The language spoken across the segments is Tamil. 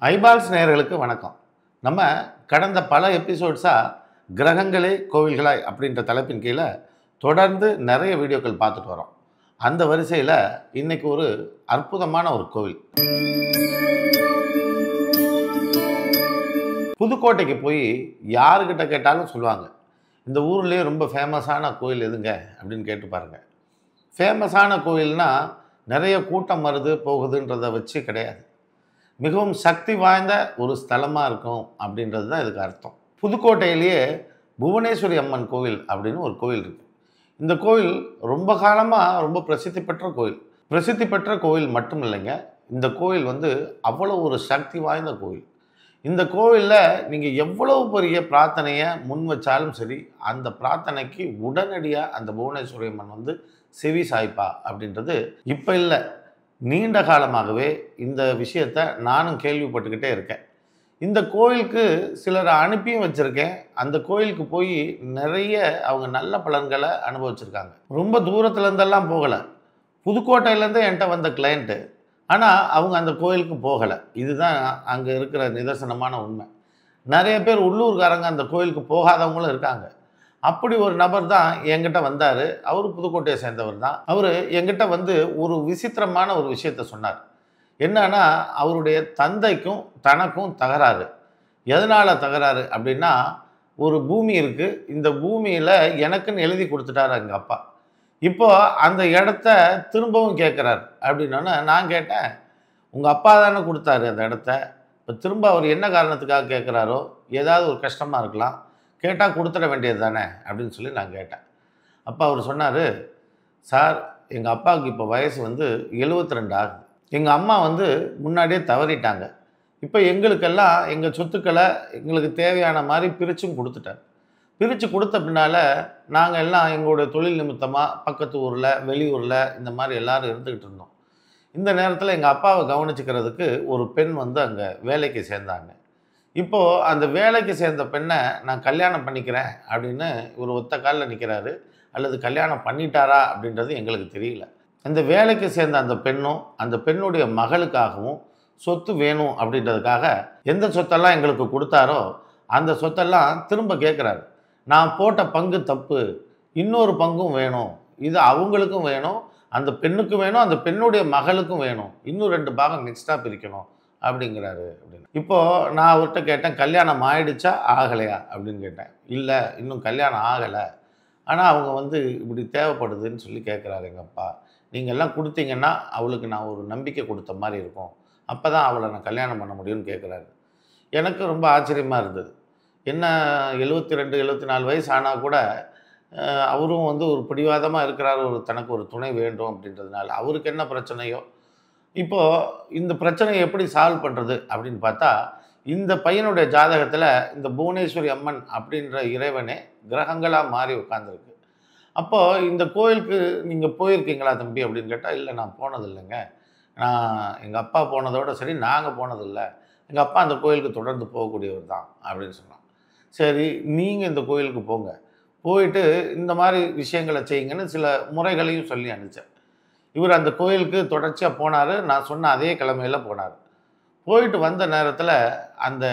ஐபால்ஸ் நேயர்களுக்கு வணக்கம் நம்ம கடந்த பல எபிசோட்ஸாக கிரகங்களே கோவில்களாய் அப்படின்ற தலைப்பின் கீழே தொடர்ந்து நிறைய வீடியோக்கள் பார்த்துட்டு வரோம் அந்த வரிசையில் இன்னைக்கு ஒரு அற்புதமான ஒரு கோவில் புதுக்கோட்டைக்கு போய் யாருக்கிட்ட கேட்டாலும் சொல்லுவாங்க இந்த ஊர்லேயே ரொம்ப ஃபேமஸான கோயில் எதுங்க அப்படின்னு கேட்டு பாருங்க ஃபேமஸான கோயில்னா நிறைய கூட்டம் வருது போகுதுன்றதை வச்சு கிடையாது மிகவும் சக்தி வாய்ந்த ஒரு ஸ்தலமாக இருக்கும் அப்படின்றது தான் இதுக்கு அர்த்தம் புதுக்கோட்டையிலேயே புவனேஸ்வரி அம்மன் கோவில் அப்படின்னு ஒரு கோவில் இருக்குது இந்த கோவில் ரொம்ப காலமாக ரொம்ப பிரசித்தி பெற்ற கோவில் பிரசித்தி பெற்ற கோவில் மட்டும் இல்லைங்க இந்த கோவில் வந்து அவ்வளோ ஒரு சக்தி வாய்ந்த கோவில் இந்த கோவிலில் நீங்கள் எவ்வளவு பெரிய பிரார்த்தனையை முன் வச்சாலும் சரி அந்த பிரார்த்தனைக்கு உடனடியாக அந்த புவனேஸ்வரி அம்மன் வந்து செவி சாய்ப்பா அப்படின்றது இப்போ இல்லை நீண்ட காலமாகவே இந்த விஷயத்தை நானும் கேள்விப்பட்டுக்கிட்டே இருக்கேன் இந்த கோயிலுக்கு சிலரை அனுப்பியும் வச்சுருக்கேன் அந்த கோயிலுக்கு போய் நிறைய அவங்க நல்ல பலன்களை அனுபவிச்சிருக்காங்க ரொம்ப தூரத்துல இருந்தெல்லாம் போகலை புதுக்கோட்டையிலேருந்து என்கிட்ட வந்த கிளைண்ட்டு ஆனால் அவங்க அந்த கோயிலுக்கு போகலை இதுதான் அங்கே இருக்கிற நிதர்சனமான உண்மை நிறைய பேர் உள்ளூர்காரங்க அந்த கோயிலுக்கு போகாதவங்களும் இருக்காங்க அப்படி ஒரு நபர் தான் என்கிட்ட வந்தார் அவர் புதுக்கோட்டையை சேர்ந்தவர் தான் அவர் என்கிட்ட வந்து ஒரு விசித்திரமான ஒரு விஷயத்த சொன்னார் என்னன்னா அவருடைய தந்தைக்கும் தனக்கும் தகராறு எதனால் தகராறு அப்படின்னா ஒரு பூமி இருக்குது இந்த பூமியில் எனக்குன்னு எழுதி கொடுத்துட்டாரு எங்கள் அப்பா இப்போ அந்த இடத்த திரும்பவும் கேட்குறாரு அப்படின்னோன்னே நான் கேட்டேன் உங்கள் அப்பா தானே கொடுத்தாரு அந்த இடத்த இப்போ திரும்ப அவர் என்ன காரணத்துக்காக கேட்குறாரோ ஏதாவது ஒரு கஷ்டமாக இருக்கலாம் கேட்டால் கொடுத்துட வேண்டியது தானே அப்படின்னு சொல்லி நான் கேட்டேன் அப்போ அவர் சொன்னார் சார் எங்கள் அப்பாவுக்கு இப்போ வயசு வந்து 72 ரெண்டு ஆகுது எங்கள் அம்மா வந்து முன்னாடியே தவறிட்டாங்க இப்போ எங்களுக்கெல்லாம் எங்கள் சொத்துக்களை எங்களுக்கு தேவையான மாதிரி பிரிச்சும் கொடுத்துட்டார் பிரித்து கொடுத்த பின்னால் நாங்கள் எல்லாம் எங்களுடைய தொழில் நிமித்தமாக பக்கத்து ஊரில் வெளியூரில் இந்த மாதிரி எல்லாரும் இருந்துக்கிட்டு இருந்தோம் இந்த நேரத்தில் எங்கள் அப்பாவை கவனிச்சுக்கிறதுக்கு ஒரு பெண் வந்து அங்கே வேலைக்கு சேர்ந்தாங்க இப்போது அந்த வேலைக்கு சேர்ந்த பெண்ணை நான் கல்யாணம் பண்ணிக்கிறேன் அப்படின்னு ஒரு ஒத்த காலில் நிற்கிறாரு அல்லது கல்யாணம் பண்ணிட்டாரா அப்படின்றது எங்களுக்கு தெரியல அந்த வேலைக்கு சேர்ந்த அந்த பெண்ணும் அந்த பெண்ணுடைய மகளுக்காகவும் சொத்து வேணும் அப்படின்றதுக்காக எந்த சொத்தெல்லாம் எங்களுக்கு கொடுத்தாரோ அந்த சொத்தெல்லாம் திரும்ப கேட்குறாரு நான் போட்ட பங்கு தப்பு இன்னொரு பங்கும் வேணும் இது அவங்களுக்கும் வேணும் அந்த பெண்ணுக்கும் வேணும் அந்த பெண்ணுடைய மகளுக்கும் வேணும் இன்னும் ரெண்டு பாகம் நெக்ஸ்ட்டாக பிரிக்கணும் அப்படிங்கிறாரு அப்படின்னு இப்போது நான் அவர்கிட்ட கேட்டேன் கல்யாணம் ஆயிடுச்சா ஆகலையா அப்படின்னு கேட்டேன் இல்லை இன்னும் கல்யாணம் ஆகலை ஆனால் அவங்க வந்து இப்படி தேவைப்படுதுன்னு சொல்லி கேட்குறாரு எங்கள் அப்பா நீங்கள் எல்லாம் கொடுத்தீங்கன்னா அவளுக்கு நான் ஒரு நம்பிக்கை கொடுத்த மாதிரி இருக்கும் அப்போ தான் அவளை நான் கல்யாணம் பண்ண முடியும்னு கேட்குறாரு எனக்கு ரொம்ப ஆச்சரியமாக இருந்தது என்ன எழுபத்தி ரெண்டு எழுபத்தி நாலு வயசு ஆனால் கூட அஹ், அவரும் வந்து ஒரு பிடிவாதமாக இருக்கிறார் ஒரு தனக்கு ஒரு துணை வேண்டும் அப்படின்றதுனால அவருக்கு என்ன பிரச்சனையோ இப்போது இந்த பிரச்சனையை எப்படி சால்வ் பண்ணுறது அப்படின்னு பார்த்தா இந்த பையனுடைய ஜாதகத்தில் இந்த புவனேஸ்வரி அம்மன் அப்படின்ற இறைவனே கிரகங்களாக மாறி உட்காந்துருக்கு அப்போது இந்த கோயிலுக்கு நீங்கள் போயிருக்கீங்களா தம்பி அப்படின்னு கேட்டால் இல்லை நான் போனது இல்லைங்க நான் எங்கள் அப்பா போனதோட சரி நாங்கள் போனதில்லை எங்கள் அப்பா அந்த கோயிலுக்கு தொடர்ந்து போகக்கூடியவர் தான் அப்படின்னு சொன்னான் சரி நீங்கள் இந்த கோயிலுக்கு போங்க போயிட்டு இந்த மாதிரி விஷயங்களை செய்யுங்கன்னு சில முறைகளையும் சொல்லி அனுப்பிச்சேன் இவர் அந்த கோயிலுக்கு தொடர்ச்சியாக போனார் நான் சொன்ன அதே கிழமையில் போனார் போயிட்டு வந்த நேரத்தில் அந்த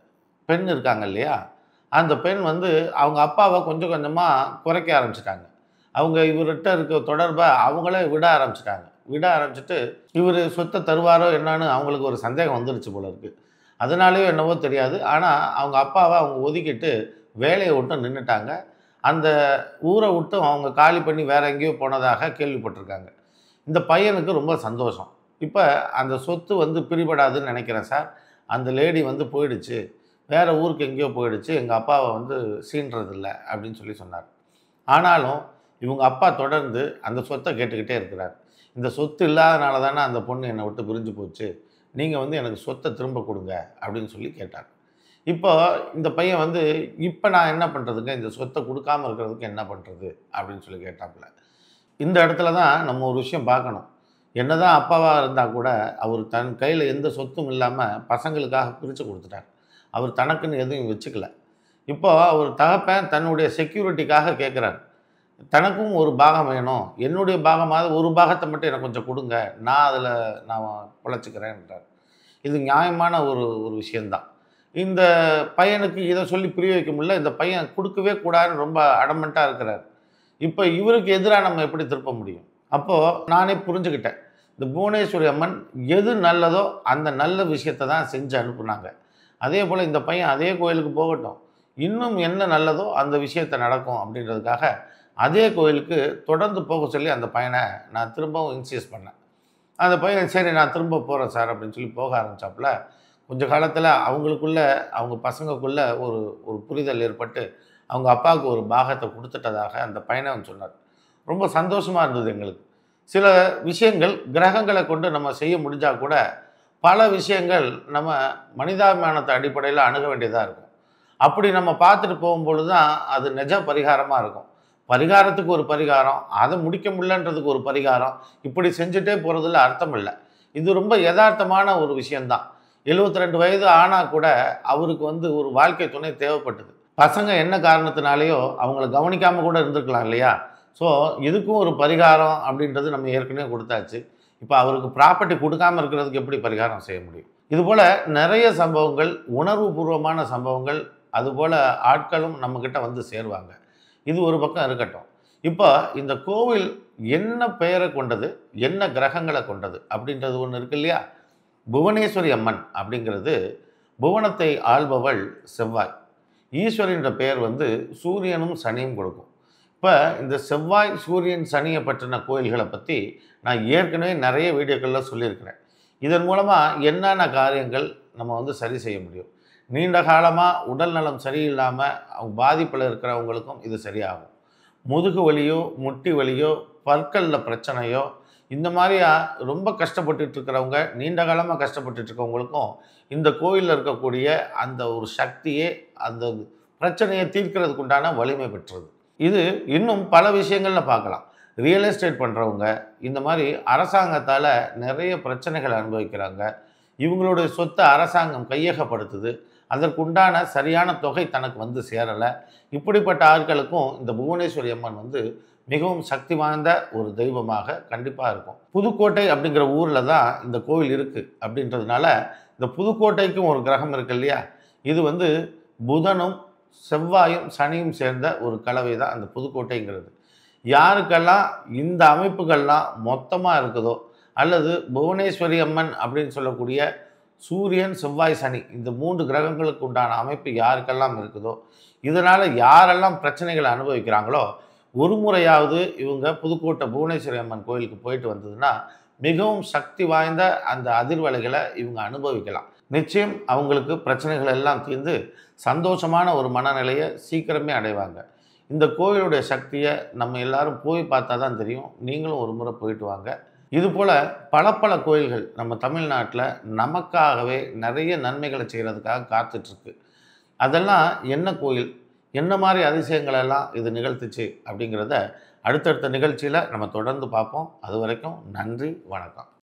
பெண் இருக்காங்க இல்லையா அந்த பெண் வந்து அவங்க அப்பாவை கொஞ்சம் கொஞ்சமாக குறைக்க ஆரம்பிச்சிட்டாங்க அவங்க இவர்கிட்ட இருக்க தொடர்பை அவங்களே விட ஆரம்பிச்சிட்டாங்க விட ஆரம்பிச்சிட்டு இவர் சொத்தை தருவாரோ என்னன்னு அவங்களுக்கு ஒரு சந்தேகம் வந்துருச்சு போல இருக்குது அதனாலேயோ என்னவோ தெரியாது ஆனால் அவங்க அப்பாவை அவங்க ஒதுக்கிட்டு வேலையை விட்டு நின்றுட்டாங்க அந்த ஊரை விட்டு அவங்க காலி பண்ணி வேற எங்கேயோ போனதாக கேள்விப்பட்டிருக்காங்க இந்த பையனுக்கு ரொம்ப சந்தோஷம் இப்போ அந்த சொத்து வந்து பிரிபடாதுன்னு நினைக்கிறேன் சார் அந்த லேடி வந்து போயிடுச்சு வேறு ஊருக்கு எங்கேயோ போயிடுச்சு எங்கள் அப்பாவை வந்து சீன்றதில்ல அப்படின்னு சொல்லி சொன்னார் ஆனாலும் இவங்க அப்பா தொடர்ந்து அந்த சொத்தை கேட்டுக்கிட்டே இருக்கிறார் இந்த சொத்து இல்லாதனால தானே அந்த பொண்ணு என்னை விட்டு பிரிஞ்சு போச்சு நீங்கள் வந்து எனக்கு சொத்தை திரும்ப கொடுங்க அப்படின்னு சொல்லி கேட்டார் இப்போ இந்த பையன் வந்து இப்போ நான் என்ன பண்ணுறதுங்க இந்த சொத்தை கொடுக்காம இருக்கிறதுக்கு என்ன பண்ணுறது அப்படின்னு சொல்லி கேட்டாப்புல இந்த இடத்துல தான் நம்ம ஒரு விஷயம் பார்க்கணும் என்னதான் அப்பாவாக இருந்தால் கூட அவர் தன் கையில் எந்த சொத்தும் இல்லாமல் பசங்களுக்காக பிரித்து கொடுத்துட்டார் அவர் தனக்குன்னு எதுவும் வச்சுக்கல இப்போ அவர் தகப்பன் தன்னுடைய செக்யூரிட்டிக்காக கேட்குறாரு தனக்கும் ஒரு பாகம் வேணும் என்னுடைய பாகமாவது ஒரு பாகத்தை மட்டும் எனக்கு கொஞ்சம் கொடுங்க நான் அதில் நான் பிழைச்சிக்கிறேன்றார் இது நியாயமான ஒரு ஒரு விஷயந்தான் இந்த பையனுக்கு இதை சொல்லி புரிய வைக்க முடியல இந்த பையன் கொடுக்கவே கூடாதுன்னு ரொம்ப அடமெண்ட்டாக இருக்கிறார் இப்போ இவருக்கு எதிராக நம்ம எப்படி திருப்ப முடியும் அப்போது நானே புரிஞ்சுக்கிட்டேன் இந்த புவனேஸ்வரி அம்மன் எது நல்லதோ அந்த நல்ல விஷயத்தை தான் செஞ்சு அனுப்புனாங்க அதே போல் இந்த பையன் அதே கோயிலுக்கு போகட்டும் இன்னும் என்ன நல்லதோ அந்த விஷயத்தை நடக்கும் அப்படின்றதுக்காக அதே கோயிலுக்கு தொடர்ந்து போக சொல்லி அந்த பையனை நான் திரும்பவும் இன்சியஸ் பண்ணேன் அந்த பையன் சரி நான் திரும்ப போகிறேன் சார் அப்படின்னு சொல்லி போக ஆரம்பித்தாப்புல கொஞ்ச காலத்தில் அவங்களுக்குள்ள அவங்க பசங்களுக்குள்ள ஒரு ஒரு புரிதல் ஏற்பட்டு அவங்க அப்பாவுக்கு ஒரு பாகத்தை கொடுத்துட்டதாக அந்த பையனை வந்து சொன்னார் ரொம்ப சந்தோஷமாக இருந்தது எங்களுக்கு சில விஷயங்கள் கிரகங்களை கொண்டு நம்ம செய்ய முடிஞ்சால் கூட பல விஷயங்கள் நம்ம மனிதாபிமானத்தை அடிப்படையில் அணுக வேண்டியதாக இருக்கும் அப்படி நம்ம பார்த்துட்டு போகும்பொழுது தான் அது நிஜ பரிகாரமாக இருக்கும் பரிகாரத்துக்கு ஒரு பரிகாரம் அதை முடிக்க முடியலன்றதுக்கு ஒரு பரிகாரம் இப்படி செஞ்சுட்டே போகிறதுல அர்த்தம் இல்லை இது ரொம்ப யதார்த்தமான ஒரு விஷயந்தான் எழுபத்தி ரெண்டு வயது ஆனால் கூட அவருக்கு வந்து ஒரு வாழ்க்கை துணை தேவைப்பட்டது பசங்க என்ன காரணத்தினாலேயோ அவங்கள கவனிக்காமல் கூட இருந்திருக்கலாம் இல்லையா ஸோ இதுக்கும் ஒரு பரிகாரம் அப்படின்றது நம்ம ஏற்கனவே கொடுத்தாச்சு இப்போ அவருக்கு ப்ராப்பர்ட்டி கொடுக்காம இருக்கிறதுக்கு எப்படி பரிகாரம் செய்ய முடியும் இதுபோல் நிறைய சம்பவங்கள் உணர்வுபூர்வமான சம்பவங்கள் அதுபோல் ஆட்களும் நம்மக்கிட்ட வந்து சேருவாங்க இது ஒரு பக்கம் இருக்கட்டும் இப்போ இந்த கோவில் என்ன பெயரை கொண்டது என்ன கிரகங்களை கொண்டது அப்படின்றது ஒன்று இருக்கு இல்லையா புவனேஸ்வரி அம்மன் அப்படிங்கிறது புவனத்தை ஆள்பவள் செவ்வாய் ஈஸ்வரின்ற பெயர் வந்து சூரியனும் சனியும் கொடுக்கும் இப்போ இந்த செவ்வாய் சூரியன் சனியை பற்றின கோயில்களை பற்றி நான் ஏற்கனவே நிறைய வீடியோக்களில் சொல்லியிருக்கிறேன் இதன் மூலமாக என்னென்ன காரியங்கள் நம்ம வந்து சரி செய்ய முடியும் நீண்ட காலமாக உடல் நலம் சரியில்லாமல் அவங்க பாதிப்பில் இருக்கிறவங்களுக்கும் இது சரியாகும் முதுகு வலியோ முட்டி வலியோ பற்களில் பிரச்சனையோ இந்த மாதிரியா ரொம்ப கஷ்டப்பட்டுட்டு இருக்கிறவங்க நீண்ட காலமாக கஷ்டப்பட்டுட்டு இருக்கவங்களுக்கும் இந்த கோயிலில் இருக்கக்கூடிய அந்த ஒரு சக்தியே அந்த பிரச்சனையை தீர்க்கிறதுக்கு உண்டான வலிமை பெற்றது இது இன்னும் பல விஷயங்களில் பார்க்கலாம் ரியல் எஸ்டேட் பண்ணுறவங்க இந்த மாதிரி அரசாங்கத்தால் நிறைய பிரச்சனைகள் அனுபவிக்கிறாங்க இவங்களுடைய சொத்தை அரசாங்கம் கையகப்படுத்துது அதற்குண்டான சரியான தொகை தனக்கு வந்து சேரலை இப்படிப்பட்ட ஆட்களுக்கும் இந்த புவனேஸ்வரி அம்மன் வந்து மிகவும் சக்தி வாய்ந்த ஒரு தெய்வமாக கண்டிப்பாக இருக்கும் புதுக்கோட்டை அப்படிங்கிற ஊரில் தான் இந்த கோவில் இருக்குது அப்படின்றதுனால இந்த புதுக்கோட்டைக்கும் ஒரு கிரகம் இருக்கு இல்லையா இது வந்து புதனும் செவ்வாயும் சனியும் சேர்ந்த ஒரு கலவை தான் அந்த புதுக்கோட்டைங்கிறது யாருக்கெல்லாம் இந்த அமைப்புகள்லாம் மொத்தமாக இருக்குதோ அல்லது புவனேஸ்வரி அம்மன் அப்படின்னு சொல்லக்கூடிய சூரியன் செவ்வாய் சனி இந்த மூன்று கிரகங்களுக்கு உண்டான அமைப்பு யாருக்கெல்லாம் இருக்குதோ இதனால் யாரெல்லாம் பிரச்சனைகளை அனுபவிக்கிறாங்களோ ஒரு முறையாவது இவங்க புதுக்கோட்டை புவனேஸ்வரி அம்மன் கோயிலுக்கு போயிட்டு வந்ததுன்னா மிகவும் சக்தி வாய்ந்த அந்த அதிர்வலைகளை இவங்க அனுபவிக்கலாம் நிச்சயம் அவங்களுக்கு பிரச்சனைகள் எல்லாம் தீர்ந்து சந்தோஷமான ஒரு மனநிலையை சீக்கிரமே அடைவாங்க இந்த கோயிலுடைய சக்தியை நம்ம எல்லாரும் போய் பார்த்தா தான் தெரியும் நீங்களும் ஒரு முறை போயிட்டு வாங்க இதுபோல் பல பல கோயில்கள் நம்ம தமிழ்நாட்டில் நமக்காகவே நிறைய நன்மைகளை செய்கிறதுக்காக காத்துட்ருக்கு அதெல்லாம் என்ன கோயில் என்ன மாதிரி அதிசயங்களெல்லாம் இது நிகழ்த்துச்சு அப்படிங்கிறத அடுத்தடுத்த நிகழ்ச்சியில் நம்ம தொடர்ந்து பார்ப்போம் அது வரைக்கும் நன்றி வணக்கம்